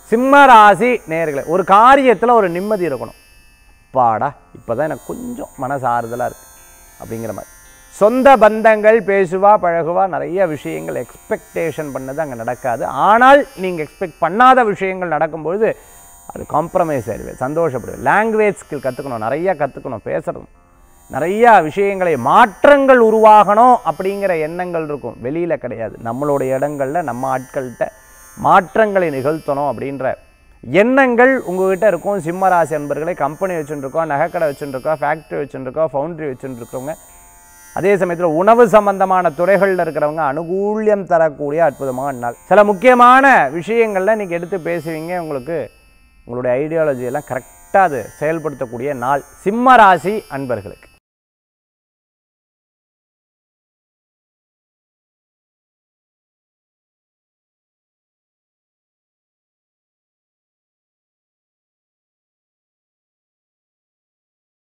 சிம்ம ராசி நேயர்களே ஒரு காரியத்தில் ஒரு நிம்மதி இருக்கணும் பாடா இப்போ தான் எனக்கு கொஞ்சம் மனசு ஆறுதலாக இருக்குது அப்படிங்கிற மாதிரி சொந்த பந்தங்கள் பேசுவா பழகுவா நிறைய விஷயங்கள் எக்ஸ்பெக்டேஷன் பண்ணது அங்கே நடக்காது ஆனால் நீங்கள் எக்ஸ்பெக்ட் பண்ணாத விஷயங்கள் நடக்கும்பொழுது அது காம்ப்ரமைஸ் ஆயிடுவேன் சந்தோஷப்படுவேன் லாங்குவேஜ் ஸ்கில் கற்றுக்கணும் நிறையா கற்றுக்கணும் பேசுறது நிறையா விஷயங்களை மாற்றங்கள் உருவாகணும் அப்படிங்கிற எண்ணங்கள் இருக்கும் வெளியில் கிடையாது நம்மளுடைய இடங்களில் நம்ம ஆட்கள்கிட்ட மாற்றங்களை நிகழ்த்தணும் அப்படின்ற எண்ணங்கள் உங்ககிட்ட இருக்கும் சிம்மராசி அன்பர்களை கம்பெனி வச்சுட்டுருக்கோம் நகைக்கடை வச்சுட்டுருக்கோம் ஃபேக்ட்ரி வச்சுட்டுருக்கோம் ஃபவுண்ட்ரி வச்சுட்டுருக்கவங்க அதே சமயத்தில் உணவு சம்பந்தமான துறைகளில் இருக்கிறவங்க அனுகூல்யம் தரக்கூடிய அற்புதமான நாள் சில முக்கியமான விஷயங்களில் இன்றைக்கி எடுத்து பேசுவீங்க உங்களுக்கு உங்களுடைய ஐடியாலஜி எல்லாம் கரெக்டாக அது செயல்படுத்தக்கூடிய நாள் சிம்ம ராசி அன்பர்களுக்கு